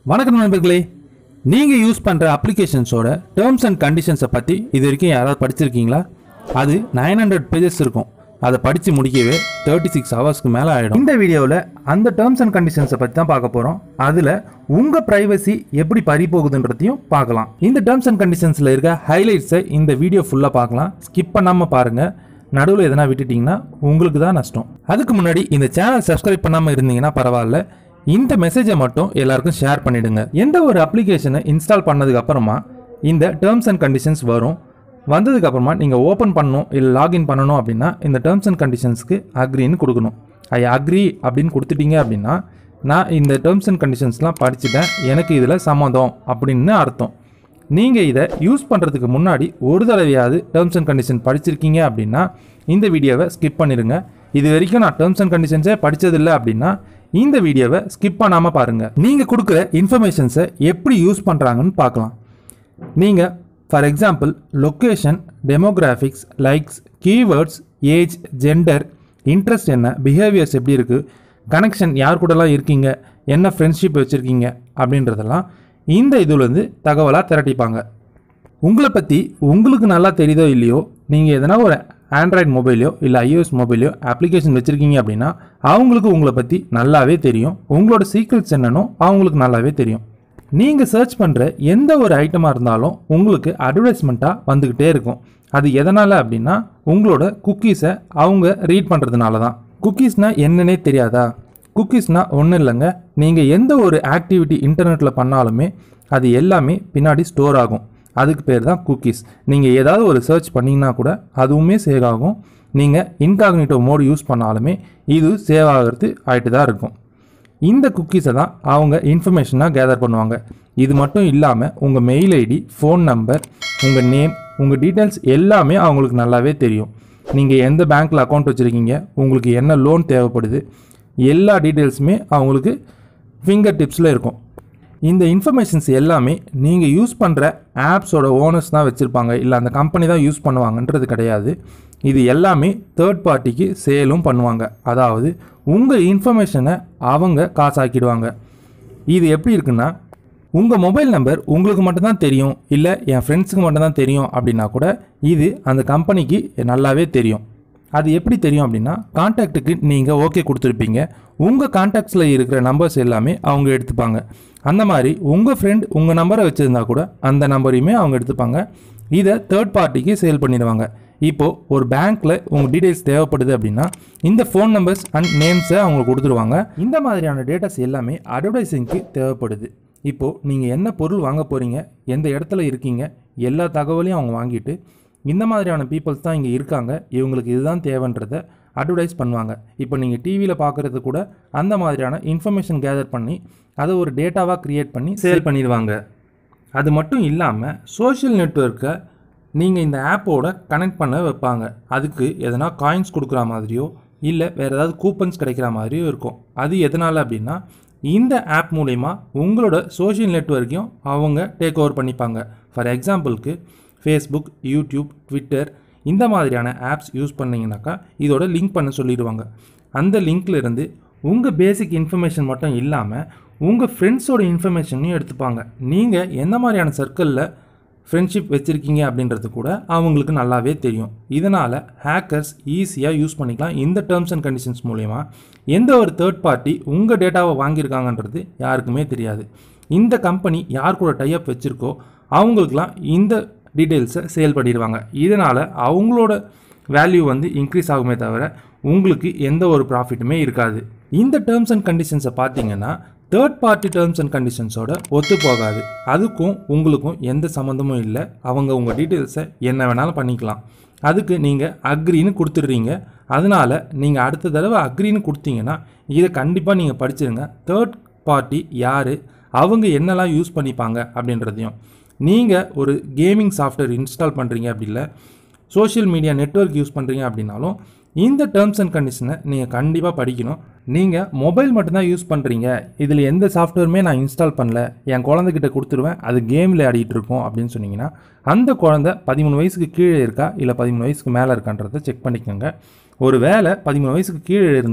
வணக்கம் நண்பர்களே நீங்கள் யூஸ் பண்ணுற அப்ளிகேஷன்ஸோட டேர்ம்ஸ் அண்ட் கண்டிஷன்ஸை பற்றி இது வரைக்கும் யாராவது படிச்சிருக்கீங்களா அது நைன் ஹண்ட்ரட் பேஜஸ் இருக்கும் அதை படித்து முடிக்கவே தேர்ட்டி சிக்ஸ் ஹவர்ஸ்க்கு மேலே ஆகிடும் இந்த வீடியோவில் அந்த டேர்ம்ஸ் அண்ட் கண்டிஷன்ஸை பற்றி தான் பார்க்க போகிறோம் அதில் உங்கள் ப்ரைவசி எப்படி பறி போகுதுன்றதையும் பார்க்கலாம் இந்த டேர்ம்ஸ் அண்ட் கண்டிஷன்ஸில் இருக்க ஹைலைட்ஸை இந்த வீடியோ ஃபுல்லாக பார்க்கலாம் ஸ்கிப் பண்ணாமல் பாருங்கள் நடுவில் எதனா விட்டுட்டிங்கன்னா உங்களுக்கு தான் நஷ்டம் அதுக்கு முன்னாடி இந்த சேனல் சப்ஸ்கிரைப் பண்ணாமல் இருந்தீங்கன்னா பரவாயில்ல இந்த மெசேஜை மட்டும் எல்லாருக்கும் ஷேர் பண்ணிடுங்க எந்த ஒரு அப்ளிகேஷனை இன்ஸ்டால் பண்ணதுக்கு அப்புறமா இந்த டேர்ம்ஸ் அண்ட் கண்டிஷன்ஸ் வரும் வந்ததுக்கு அப்புறமா நீங்கள் ஓப்பன் பண்ணணும் இல்லை லாகின் பண்ணணும் அப்படின்னா இந்த டேர்ம்ஸ் அண்ட் கண்டிஷன்ஸ்க்கு அக்ரின்னு கொடுக்கணும் ஐ அக்ரி அப்படின்னு கொடுத்துட்டீங்க அப்படின்னா நான் இந்த டேர்ம்ஸ் அண்ட் கண்டிஷன்ஸ்லாம் படிச்சுட்டேன் எனக்கு இதில் சம்மதம் அப்படின்னு அர்த்தம் நீங்கள் இதை யூஸ் பண்ணுறதுக்கு முன்னாடி ஒரு தடவையாவது டேர்ம்ஸ் அண்ட் கண்டிஷன் படிச்சிருக்கீங்க அப்படின்னா இந்த வீடியோவை ஸ்கிப் பண்ணிடுங்க இது வரைக்கும் நான் டேர்ம்ஸ் அண்ட் கண்டிஷன்ஸே படித்ததில்லை அப்படின்னா இந்த வீடியோவை ஸ்கிப் பண்ணாமல் பாருங்கள் நீங்கள் கொடுக்குற இன்ஃபர்மேஷன்ஸை எப்படி யூஸ் பண்ணுறாங்கன்னு பார்க்கலாம் நீங்கள் for example location demographics likes keywords age gender interest என்ன பிஹேவியர்ஸ் எப்படி இருக்குது கனெக்ஷன் யார் கூடலாம் இருக்கீங்க என்ன ஃப்ரெண்ட்ஷிப் வச்சுருக்கீங்க அப்படின்றதெல்லாம் இந்த இதுலேருந்து தகவலாக திரட்டிப்பாங்க உங்களை பற்றி உங்களுக்கு நல்லா தெரியுதோ இல்லையோ நீங்கள் எதனா ஒரு ஆண்ட்ராய்டு மொபைலையோ இல்லை iOS மொபைலையோ அப்ளிகேஷன் வச்சுருக்கீங்க அப்படின்னா அவங்களுக்கு உங்களை பற்றி நல்லாவே தெரியும் உங்களோட சீக்ரெட்ஸ் என்னன்னோ அவங்களுக்கு நல்லாவே தெரியும் நீங்கள் சர்ச் பண்ணுற எந்த ஒரு ஐட்டமாக இருந்தாலும் உங்களுக்கு அட்வர்டைஸ்மெண்ட்டாக வந்துக்கிட்டே இருக்கும் அது எதனால் அப்படின்னா உங்களோட குக்கீஸை அவங்க ரீட் பண்ணுறதுனால தான் குக்கீஸ்னால் என்னன்னே தெரியாதா குக்கீஸ்னால் ஒன்றும் இல்லைங்க நீங்கள் எந்த ஒரு ஆக்டிவிட்டி இன்டர்நெட்டில் பண்ணாலுமே அது எல்லாமே பின்னாடி ஸ்டோர் ஆகும் அதுக்கு பேர் தான் குக்கீஸ் நீங்கள் ஏதாவது ஒரு சர்ச் பண்ணிங்கன்னா கூட அதுவுமே சேவ் ஆகும் நீங்கள் இன்காக்னிட்டோ மோடு யூஸ் பண்ணாலுமே இது சேவ் ஆகிறது ஆகிட்டு தான் இருக்கும் இந்த குக்கீஸை தான் அவங்க இன்ஃபர்மேஷனாக கேதர் பண்ணுவாங்க இது மட்டும் இல்லாமல் உங்கள் மெயில் ஐடி ஃபோன் நம்பர் உங்கள் நேம் உங்கள் டீட்டெயில்ஸ் எல்லாமே அவங்களுக்கு நல்லாவே தெரியும் நீங்கள் எந்த பேங்க்கில் அக்கௌண்ட் வச்சுருக்கீங்க உங்களுக்கு என்ன லோன் தேவைப்படுது எல்லா டீட்டெயில்ஸுமே அவங்களுக்கு ஃபிங்கர் டிப்ஸில் இருக்கும் இந்த இன்ஃபர்மேஷன்ஸ் எல்லாமே நீங்கள் யூஸ் பண்ணுற ஆப்ஸோட ஓனர்ஸ் தான் வச்சுருப்பாங்க இல்லை அந்த கம்பெனி தான் யூஸ் பண்ணுவாங்கன்றது கிடையாது இது எல்லாமே தேர்ட் பார்ட்டிக்கு சேலும் பண்ணுவாங்க அதாவது உங்கள் இன்ஃபர்மேஷனை அவங்க காசாக்கிடுவாங்க இது எப்படி இருக்குன்னா உங்கள் மொபைல் நம்பர் உங்களுக்கு மட்டும்தான் தெரியும் இல்லை என் ஃப்ரெண்ட்ஸுக்கு மட்டும்தான் தெரியும் அப்படின்னா கூட இது அந்த கம்பெனிக்கு நல்லாவே தெரியும் அது எப்படி தெரியும் அப்படின்னா கான்டாக்ட்டுக்கு நீங்கள் ஓகே கொடுத்துருப்பீங்க உங்கள் கான்டாக்ட்ஸில் இருக்கிற நம்பர்ஸ் எல்லாமே அவங்க எடுத்துப்பாங்க அந்த மாதிரி உங்கள் ஃப்ரெண்ட் உங்கள் நம்பரை வச்சுருந்தா கூட அந்த நம்பரையுமே அவங்க எடுத்துப்பாங்க இதை தேர்ட் பார்ட்டிக்கு சேல் பண்ணிடுவாங்க இப்போது ஒரு பேங்க்கில் உங்கள் டீட்டெயில்ஸ் தேவைப்படுது அப்படின்னா இந்த ஃபோன் நம்பர்ஸ் அண்ட் நேம்ஸை அவங்க கொடுத்துருவாங்க இந்த மாதிரியான டேட்டாஸ் எல்லாமே அட்வர்டைசிங்க்கு தேவைப்படுது இப்போது நீங்கள் என்ன பொருள் வாங்க போகிறீங்க எந்த இடத்துல இருக்கீங்க எல்லா தகவலையும் அவங்க வாங்கிட்டு இந்த மாதிரியான பீப்புள்ஸ் தான் இங்கே இருக்காங்க இவங்களுக்கு இதுதான் தேவைன்றதை அட்வர்டைஸ் பண்ணுவாங்க இப்போ நீங்கள் டிவியில் பார்க்குறது கூட அந்த மாதிரியான இன்ஃபர்மேஷன் கேதர் பண்ணி அதை ஒரு டேட்டாவாக க்ரியேட் பண்ணி சேல் பண்ணிடுவாங்க அது மட்டும் இல்லாமல் சோஷியல் நெட்ஒர்க்கை நீங்கள் இந்த ஆப்போட கனெக்ட் பண்ண வைப்பாங்க அதுக்கு எதனா காயின்ஸ் கொடுக்குற மாதிரியோ இல்லை வேறு ஏதாவது கூப்பன்ஸ் கிடைக்கிற மாதிரியோ இருக்கும் அது எதனால் அப்படின்னா இந்த ஆப் மூலயமா உங்களோட சோஷியல் நெட்ஒர்க்கையும் அவங்க டேக் ஓவர் பண்ணிப்பாங்க ஃபார் எக்ஸாம்பிளுக்கு ஃபேஸ்புக் யூடியூப் ட்விட்டர் இந்த மாதிரியான ஆப்ஸ் யூஸ் பண்ணிங்கனாக்கா இதோட லிங்க் பண்ண சொல்லிடுவாங்க அந்த லிங்க்ல இருந்து உங்கள் பேசிக் இன்ஃபர்மேஷன் மட்டும் இல்லாமல் உங்கள் ஃப்ரெண்ட்ஸோட இன்ஃபர்மேஷனையும் எடுத்துப்பாங்க நீங்கள் எந்த மாதிரியான சர்க்கிளில் ஃப்ரெண்ட்ஷிப் வச்சுருக்கீங்க அப்படின்றது கூட அவங்களுக்கு நல்லாவே தெரியும் இதனால் ஹேக்கர்ஸ் ஈஸியாக யூஸ் பண்ணிக்கலாம் இந்த டேர்ம்ஸ் அண்ட் கண்டிஷன்ஸ் மூலயமா எந்த ஒரு தேர்ட் பார்ட்டி உங்கள் டேட்டாவை வாங்கியிருக்காங்கன்றது யாருக்குமே தெரியாது இந்த கம்பெனி யார் கூட டைப் வச்சுருக்கோ அவங்களுக்குலாம் இந்த டீட்டெயில்ஸை சேல் பண்ணிடுவாங்க இதனால் அவங்களோட வேல்யூ வந்து இன்க்ரீஸ் ஆகுமே தவிர உங்களுக்கு எந்த ஒரு ப்ராஃபிட்டுமே இருக்காது இந்த டேர்ம்ஸ் அண்ட் கண்டிஷன்ஸை பார்த்தீங்கன்னா தேர்ட் பார்ட்டி டேர்ம்ஸ் அண்ட் கண்டிஷன்ஸோட ஒத்து போகாது அதுக்கும் உங்களுக்கும் எந்த சம்மந்தமும் இல்லை அவங்க உங்கள் டீட்டெயில்ஸை என்ன வேணாலும் பண்ணிக்கலாம் அதுக்கு நீங்கள் அக்ரின்னு கொடுத்துடுறீங்க அதனால் நீங்கள் அடுத்த தடவை அக்ரின்னு கொடுத்தீங்கன்னா இதை கண்டிப்பாக நீங்கள் படிச்சிருங்க தேர்ட் பார்ட்டி யார் அவங்க என்னெல்லாம் யூஸ் பண்ணிப்பாங்க அப்படின்றதையும் நீங்கள் ஒரு கேமிங் சாஃப்ட்வேர் இன்ஸ்டால் பண்ணுறீங்க அப்படி இல்லை சோஷியல் மீடியா நெட்வொர்க் யூஸ் பண்ணுறீங்க அப்படின்னாலும் இந்த டேர்ம்ஸ் அண்ட் கண்டிஷனை நீங்கள் கண்டிப்பாக படிக்கணும் நீங்கள் மொபைல் மட்டும்தான் யூஸ் பண்ணுறீங்க இதில் எந்த சாஃப்ட்வேருமே நான் இன்ஸ்டால் பண்ணல என் குழந்தைகிட்ட கொடுத்துருவேன் அது கேமில் ஆடிட்டு இருக்கும் அப்படின்னு சொன்னீங்கன்னா அந்த குழந்தை பதிமூணு வயசுக்கு கீழே இருக்கா இல்லை பதிமூணு வயசுக்கு மேலே இருக்கான்றதை செக் பண்ணிக்கோங்க ஒரு வேளை பதிமூணு வயசுக்கு கீழே இருந்து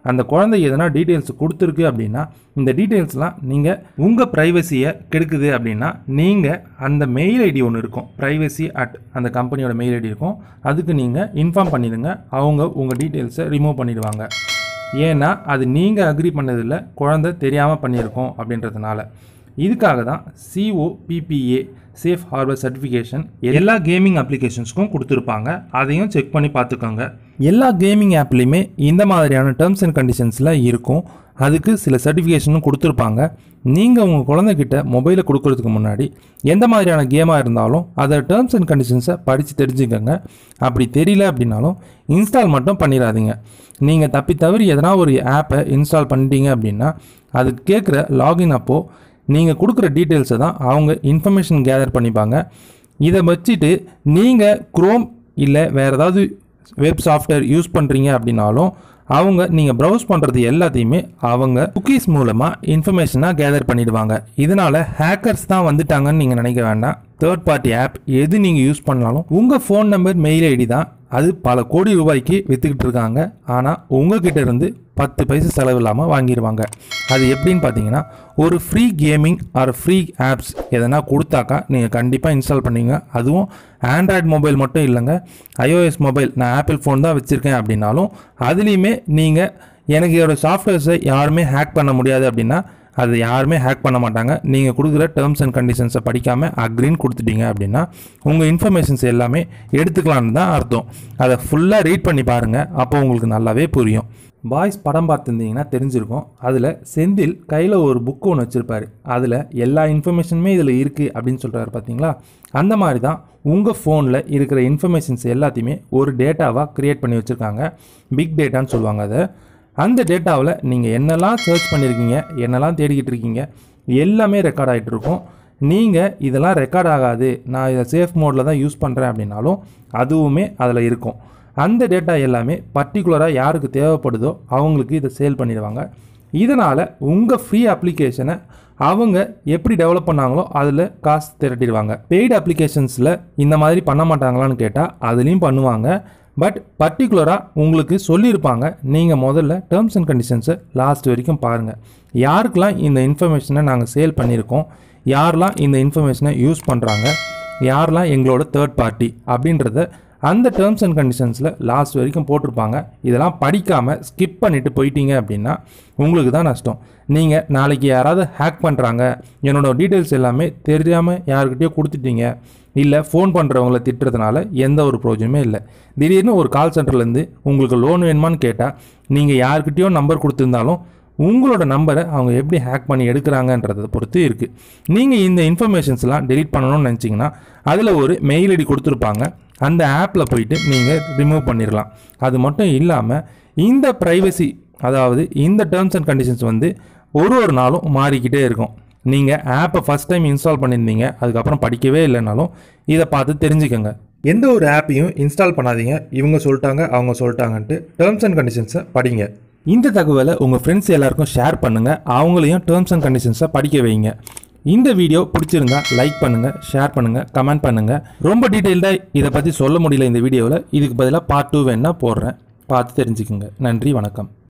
அந்த குழந்தை எதனா டீட்டெயில்ஸ் கொடுத்துருக்கு அப்படின்னா இந்த டீட்டெயில்ஸ்லாம் நீங்கள் உங்கள் ப்ரைவசியை கெடுக்குது அப்படின்னா நீங்கள் அந்த மெயில் ஐடி ஒன்று இருக்கும் ப்ரைவசி அட் அந்த கம்பெனியோட மெயில் ஐடி இருக்கும் அதுக்கு நீங்கள் இன்ஃபார்ம் பண்ணிடுங்க அவங்க உங்கள் டீட்டெயில்ஸை ரிமூவ் பண்ணிடுவாங்க ஏன்னா அது நீங்கள் அக்ரி பண்ணதில்ல குழந்தை தெரியாமல் பண்ணியிருக்கோம் அப்படின்றதுனால இதுக்காக தான் சிஓபிபிஏ சேஃப் ஹார்பர் சர்டிஃபிகேஷன் எல்லா கேமிங் அப்ளிகேஷன்ஸ்க்கும் கொடுத்துருப்பாங்க அதையும் செக் பண்ணி பார்த்துக்கோங்க எல்லா கேமிங் ஆப்லேயுமே இந்த மாதிரியான டேர்ம்ஸ் அண்ட் கண்டிஷன்ஸில் இருக்கும் அதுக்கு சில சர்டிஃபிகேஷனும் கொடுத்துருப்பாங்க நீங்கள் உங்கள் குழந்தைகிட்ட மொபைலை கொடுக்கறதுக்கு முன்னாடி எந்த மாதிரியான கேமாக இருந்தாலும் அதை டேர்ம்ஸ் அண்ட் கண்டிஷன்ஸை படித்து தெரிஞ்சுக்கோங்க அப்படி தெரியல அப்படின்னாலும் இன்ஸ்டால் மட்டும் பண்ணிடாதீங்க நீங்கள் தப்பி தவறி எதனா ஒரு ஆப்பை இன்ஸ்டால் பண்ணிட்டீங்க அப்படின்னா அது கேட்குற லாகின் அப்போது நீங்கள் கொடுக்குற டீட்டெயில்ஸை தான் அவங்க இன்ஃபர்மேஷன் கேதர் பண்ணிப்பாங்க இதை வச்சுட்டு நீங்கள் குரோம் இல்லை வேறு ஏதாவது வெப் சாஃப்ட்வேர் யூஸ் பண்ணுறீங்க அப்படின்னாலும் அவங்க நீங்கள் ப்ரௌஸ் பண்ணுறது எல்லாத்தையுமே அவங்க குக்கீஸ் மூலமாக இன்ஃபர்மேஷனாக கேதர் பண்ணிடுவாங்க இதனால் ஹேக்கர்ஸ் தான் வந்துட்டாங்கன்னு நீங்கள் நினைக்க வேண்டாம் தேர்ட் பார்ட்டி ஆப் எது நீங்கள் யூஸ் பண்ணாலும் உங்கள் ஃபோன் நம்பர் மெயில் ஐடி தான் அது பல கோடி ரூபாய்க்கு விற்றுக்கிட்டு இருக்காங்க ஆனால் உங்ககிட்ட இருந்து பத்து பைசா செலவு இல்லாமல் வாங்கிடுவாங்க அது எப்படின்னு பார்த்தீங்கன்னா ஒரு free gaming or free apps எதனா கொடுத்தாக்கா நீங்கள் கண்டிப்பாக இன்ஸ்டால் பண்ணீங்க அதுவும் ஆண்ட்ராய்டு மொபைல் மட்டும் இல்லைங்க iOS மொபைல் நான் ஆப்பிள் ஃபோன் தான் வச்சுருக்கேன் அப்படின்னாலும் அதுலேயுமே நீங்கள் எனக்கு இதோட சாஃப்ட்வேர்ஸை யாருமே ஹேக் பண்ண முடியாது அப்படின்னா அது யாருமே ஹேக் பண்ண மாட்டாங்க நீங்கள் கொடுக்குற டேர்ம்ஸ் அண்ட் கண்டிஷன்ஸை படிக்காமல் அக்ரின்னு கொடுத்துட்டீங்க அப்படின்னா உங்கள் இன்ஃபர்மேஷன்ஸ் எல்லாமே எடுத்துக்கலான்னு தான் அர்த்தம் அதை ஃபுல்லாக ரீட் பண்ணி பாருங்கள் அப்போ உங்களுக்கு நல்லாவே புரியும் பாய்ஸ் படம் பார்த்துருந்தீங்கன்னா தெரிஞ்சிருக்கும் அதில் செந்தில் கையில் ஒரு புக்கு ஒன்று வச்சுருப்பாரு அதில் எல்லா இன்ஃபர்மேஷனுமே இதில் இருக்குது அப்படின்னு சொல்கிறாரு பார்த்தீங்களா அந்த மாதிரி தான் உங்கள் ஃபோனில் இருக்கிற இன்ஃபர்மேஷன்ஸ் எல்லாத்தையுமே ஒரு டேட்டாவாக க்ரியேட் பண்ணி வச்சுருக்காங்க பிக் டேட்டான்னு சொல்லுவாங்க அதை அந்த டேட்டாவில் நீங்கள் என்னெல்லாம் சர்ச் பண்ணியிருக்கீங்க என்னெல்லாம் தேடிக்கிட்டு இருக்கீங்க எல்லாமே ரெக்கார்ட் ஆகிட்டு இருக்கும் நீங்கள் இதெல்லாம் ரெக்கார்ட் ஆகாது நான் இதை சேஃப் மோடில் தான் யூஸ் பண்ணுறேன் அப்படின்னாலும் அதுவுமே அதில் இருக்கும் அந்த டேட்டா எல்லாமே பர்டிகுலராக யாருக்கு தேவைப்படுதோ அவங்களுக்கு இதை சேல் பண்ணிடுவாங்க இதனால் உங்கள் ஃப்ரீ அப்ளிகேஷனை அவங்க எப்படி டெவலப் பண்ணாங்களோ அதில் காசு திரட்டிடுவாங்க பெய்டு அப்ளிகேஷன்ஸில் இந்த மாதிரி பண்ண மாட்டாங்களான்னு கேட்டால் அதுலேயும் பண்ணுவாங்க பட் பர்டிகுலராக உங்களுக்கு சொல்லியிருப்பாங்க நீங்கள் முதல்ல டேர்ம்ஸ் அண்ட் கண்டிஷன்ஸை லாஸ்ட் வரைக்கும் பாருங்கள் யாருக்கெல்லாம் இந்த இன்ஃபர்மேஷனை நாங்கள் சேல் பண்ணியிருக்கோம் யாரெல்லாம் இந்த இன்ஃபர்மேஷனை யூஸ் பண்ணுறாங்க யாரெல்லாம் எங்களோட தேர்ட் பார்ட்டி அப்படின்றத அந்த டேர்ம்ஸ் அண்ட் கண்டிஷன்ஸில் லாஸ்ட் வரைக்கும் போட்டிருப்பாங்க இதெல்லாம் படிக்காமல் ஸ்கிப் பண்ணிவிட்டு போயிட்டீங்க அப்படின்னா உங்களுக்கு தான் நஷ்டம் நீங்கள் நாளைக்கு யாராவது ஹேக் பண்ணுறாங்க என்னோட டீட்டெயில்ஸ் எல்லாமே தெரியாமல் யாருக்கிட்டேயோ கொடுத்துட்டீங்க இல்லை ஃபோன் பண்ணுறவங்கள திட்டுறதுனால எந்த ஒரு ப்ரோஜனமே இல்லை திடீர்னு ஒரு கால் சென்டர்லேருந்து உங்களுக்கு லோன் வேணுமான்னு கேட்டால் நீங்கள் யாருக்கிட்டேயோ நம்பர் கொடுத்துருந்தாலும் உங்களோட நம்பரை அவங்க எப்படி ஹேக் பண்ணி எடுக்கிறாங்கன்றதை பொறுத்து இருக்குது நீங்கள் இந்த இன்ஃபர்மேஷன்ஸ்லாம் டெலீட் பண்ணணும்னு நினச்சிங்கன்னா அதில் ஒரு மெயில் ஐடி கொடுத்துருப்பாங்க அந்த ஆப்பில் போயிட்டு நீங்கள் ரிமூவ் பண்ணிடலாம் அது மட்டும் இல்லாமல் இந்த ப்ரைவசி அதாவது இந்த டேர்ம்ஸ் அண்ட் கண்டிஷன்ஸ் வந்து ஒரு ஒரு நாளும் மாறிக்கிட்டே இருக்கும் நீங்கள் ஆப்பை ஃபஸ்ட் டைம் இன்ஸ்டால் பண்ணியிருந்தீங்க அதுக்கப்புறம் படிக்கவே இல்லைனாலும் இதை பார்த்து தெரிஞ்சுக்கோங்க எந்த ஒரு ஆப்பையும் இன்ஸ்டால் பண்ணாதீங்க இவங்க சொல்லிட்டாங்க அவங்க சொல்லிட்டாங்கன்ட்டு டேர்ம்ஸ் அண்ட் கண்டிஷன்ஸை படிங்க இந்த தகவலை உங்கள் ஃப்ரெண்ட்ஸ் எல்லாருக்கும் ஷேர் பண்ணுங்கள் அவங்களையும் டேர்ம்ஸ் அண்ட் கண்டிஷன்ஸை படிக்க வைங்க இந்த வீடியோ பிடிச்சிருந்தா லைக் பண்ணுங்கள் ஷேர் பண்ணுங்கள் கமெண்ட் பண்ணுங்கள் ரொம்ப டீட்டெயில்டாக இதை பற்றி சொல்ல முடியல இந்த வீடியோவில் இதுக்கு பதிலாக பார்ட் டூ வேணால் போடுறேன் பார்த்து தெரிஞ்சுக்குங்க நன்றி வணக்கம்